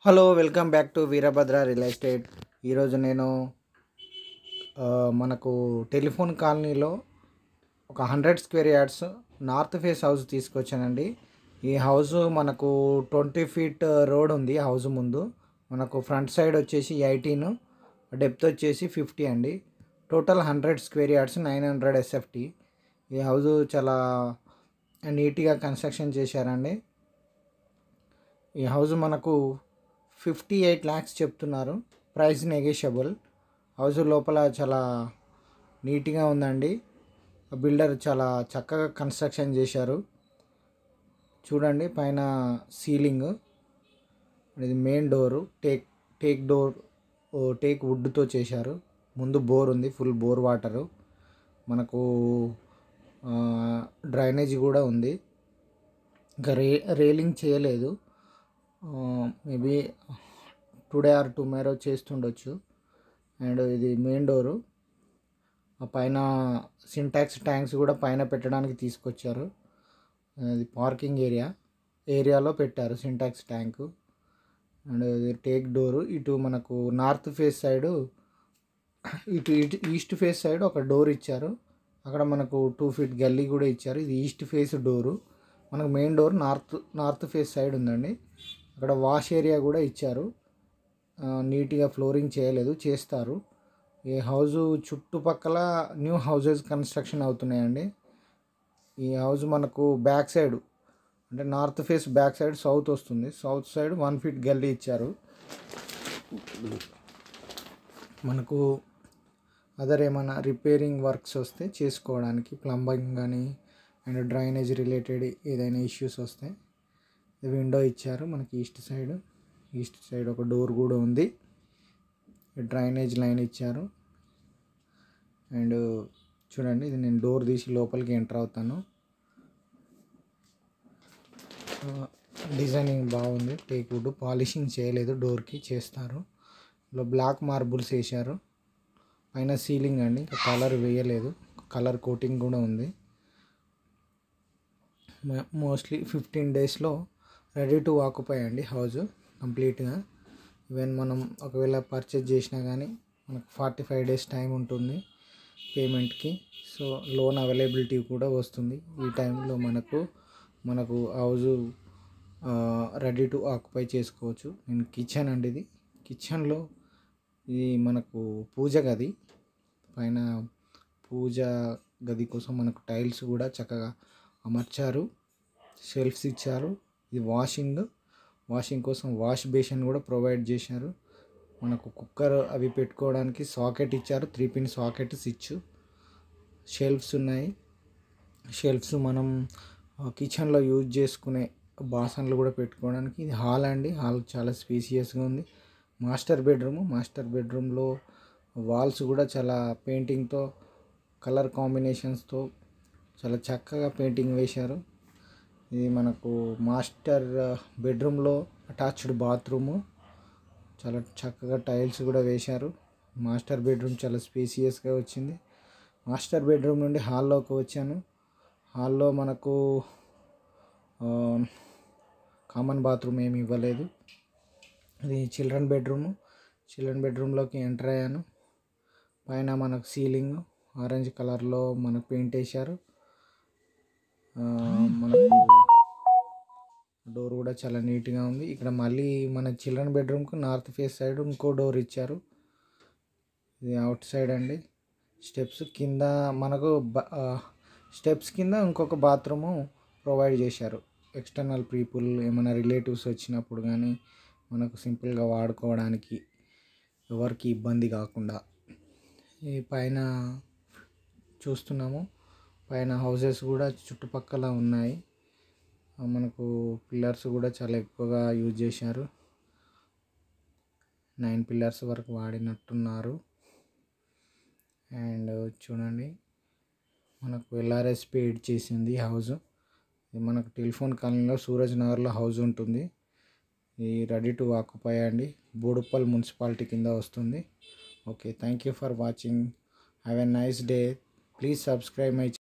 hello welcome back to Veerabhadra real estate ఈరోజు నేను ఆ, మనకు టెలిఫోన్ కాలనీలో ఒక hundred square yards north face house తీసుకొచ్చానండి ఈ హౌస్ మనకు ట్వంటీ ఫీట్ రోడ్ ఉంది హౌస్ ముందు మనకు ఫ్రంట్ సైడ్ వచ్చేసి ఎయిటీన్ డెప్త్ వచ్చేసి ఫిఫ్టీ అండి total hundred square yards nine hundred SFT ఈ హౌస్ చాలా నీట్గా కన్స్ట్రక్షన్ చేశారండి ఈ హౌస్ మనకు ఫిఫ్టీ ఎయిట్ ల్యాక్స్ చెప్తున్నారు ప్రైస్ నెగోషియబుల్ హౌస్ లోపల చాలా నీట్గా ఉందండి బిల్డర్ చాలా చక్కగా కన్స్ట్రక్షన్ చేశారు చూడండి పైన సీలింగ్ ఇది main door teak teak door teak వుడ్తో చేశారు ముందు బోర్ ఉంది ఫుల్ బోర్ వాటరు మనకు డ్రైనేజ్ కూడా ఉంది ఇంకా రే రేలింగ్ చేయలేదు మేబీ టుడే ఆర్ టుమారో చేస్తుండొచ్చు అండ్ ఇది మెయిన్ డోరు ఆ పైన సింటాక్స్ ట్యాంక్స్ కూడా పైన పెట్టడానికి తీసుకొచ్చారు ఇది పార్కింగ్ ఏరియా ఏరియాలో పెట్టారు సింటాక్స్ ట్యాంకు అండ్ ఇది టేక్ డోరు ఇటు మనకు నార్త్ ఫేస్ సైడు ఇటు ఇటు ఈస్ట్ ఫేస్ సైడ్ ఒక డోర్ ఇచ్చారు అక్కడ మనకు టూ ఫీట్ గల్లీ కూడా ఇచ్చారు ఇది ఈస్ట్ ఫేస్ డోరు మనకు main door north north face side ఉందండి అక్కడ వాష్ ఏరియా కూడా ఇచ్చారు ఆ, నీట్గా ఫ్లోరింగ్ చేయలేదు చేస్తారు ఈ హౌస్ చుట్టుపక్కల న్యూ హౌసెస్ కన్స్ట్రక్షన్ అవుతున్నాయండి ఈ హౌస్ మనకు బ్యాక్ సైడ్ అంటే north face back side south వస్తుంది సౌత్ సైడ్ వన్ ఫీట్ గల్లీ ఇచ్చారు మనకు అదర్ ఏమైనా రిపేరింగ్ వర్క్స్ వస్తే చేసుకోవడానికి ప్లంబింగ్ కానీ అండ్ డ్రైనేజ్ రిలేటెడ్ ఏదైనా ఇష్యూస్ వస్తే విండో ఇచ్చారు మనకి ఈస్ట్ సైడ్ ఈస్ట్ సైడ్ ఒక డోర్ కూడా ఉంది డ్రైనేజ్ లైన్ ఇచ్చారు అండ్ చూడండి ఇది నేను డోర్ తీసి లోపలికి ఎంటర్ అవుతాను డిజైనింగ్ బాగుంది టేక్ వుడ్ పాలిషింగ్ చేయలేదు డోర్కి చేస్తారు ఇలా బ్లాక్ మార్బుల్స్ వేశారు పైన సీలింగ్ అండి ఇంకా కలర్ వేయలేదు కలర్ కోటింగ్ కూడా ఉంది మోస్ట్లీ ఫిఫ్టీన్ డేస్లో రెడీ టు ఆక్యుపై అండి హౌస్ కంప్లీట్గా ఈవెన్ మనం ఒకవేళ పర్చేజ్ చేసినా కానీ మనకు ఫార్టీ ఫైవ్ డేస్ టైం ఉంటుంది పేమెంట్కి సో లోన్ అవైలబిలిటీ కూడా వస్తుంది ఈ టైంలో మనకు మనకు హౌస్ రెడీ టు ఆక్యుపై చేసుకోవచ్చు నేను కిచెన్ అండి ఇది కిచెన్లో ఇది మనకు పూజ గది పైన పూజ గది కోసం మనకు టైల్స్ కూడా చక్కగా అమర్చారు షెల్ఫ్స్ ఇచ్చారు ఇది వాషింగ్ వాషింగ్ కోసం వాష్ బేసిన్ కూడా ప్రొవైడ్ చేశారు మనకు కుక్కర్ అవి పెట్టుకోవడానికి సాకెట్ ఇచ్చారు three pin socket switch shelves ఉన్నాయి షెల్ఫ్స్ మనం కిచెన్లో యూజ్ చేసుకునే బాసన్లు కూడా పెట్టుకోవడానికి ఇది హాల్ అండి హాల్ చాలా స్పేసియస్గా ఉంది మాస్టర్ బెడ్రూమ్ మాస్టర్ బెడ్రూమ్లో వాల్స్ కూడా చాలా పెయింటింగ్తో కలర్ కాంబినేషన్స్తో చాలా చక్కగా పెయింటింగ్ వేశారు ఇది మనకు మాస్టర్ బెడ్రూమ్లో అటాచ్డ్ బాత్రూము చాలా చక్కగా టైల్స్ కూడా వేశారు మాస్టర్ బెడ్రూమ్ చాలా స్పేసియస్గా వచ్చింది మాస్టర్ బెడ్రూమ్ నుండి హాల్లోకి వచ్చాను హాల్లో మనకు కామన్ బాత్రూమ్ ఏమి ఇవ్వలేదు ఇది చిల్డ్రన్ బెడ్రూమ్ చిల్డ్రన్ బెడ్రూమ్లోకి ఎంటర్ అయ్యాను పైన మనకు సీలింగ్ ఆరెంజ్ కలర్లో మనకు పెయింట్ వేశారు ఆ, మనకు డోర్ కూడా చాలా నీట్గా ఉంది ఇక్కడ మళ్ళీ మన చిల్డ్రన్ బెడ్రూమ్కి నార్త్ ఫేస్ సైడ్ ఇంకో డోర్ ఇచ్చారు ఇది అవుట్ సైడ్ అండి స్టెప్స్ కింద మనకు స్టెప్స్ కింద ఇంకొక బాత్రూము ప్రొవైడ్ చేశారు ఎక్స్టర్నల్ పీపుల్ ఏమైనా రిలేటివ్స్ వచ్చినప్పుడు కానీ మనకు సింపుల్గా వాడుకోవడానికి ఎవరికి ఇబ్బంది కాకుండా ఈ పైన చూస్తున్నాము పైన హౌసెస్ కూడా చుట్టుపక్కల ఉన్నాయి ఆ, మనకు పిల్లర్స్ కూడా చాలా ఎక్కువగా యూజ్ చేశారు నైన్ పిల్లర్స్ వరకు వాడినట్టున్నారు అండ్ చూడండి మనకు ఎల్ఆర్ఎస్ పేడ్ చేసింది హౌస్ ఇది మనకు టెలిఫోన్ కాలనీలో సూరజ్ నగర్లో హౌస్ ఉంటుంది ఇది రెడీ టు ఆక్యుపై అండి బోడుప్పల్ మున్సిపాలిటీ కింద వస్తుంది okay thank you for watching have a nice day please subscribe my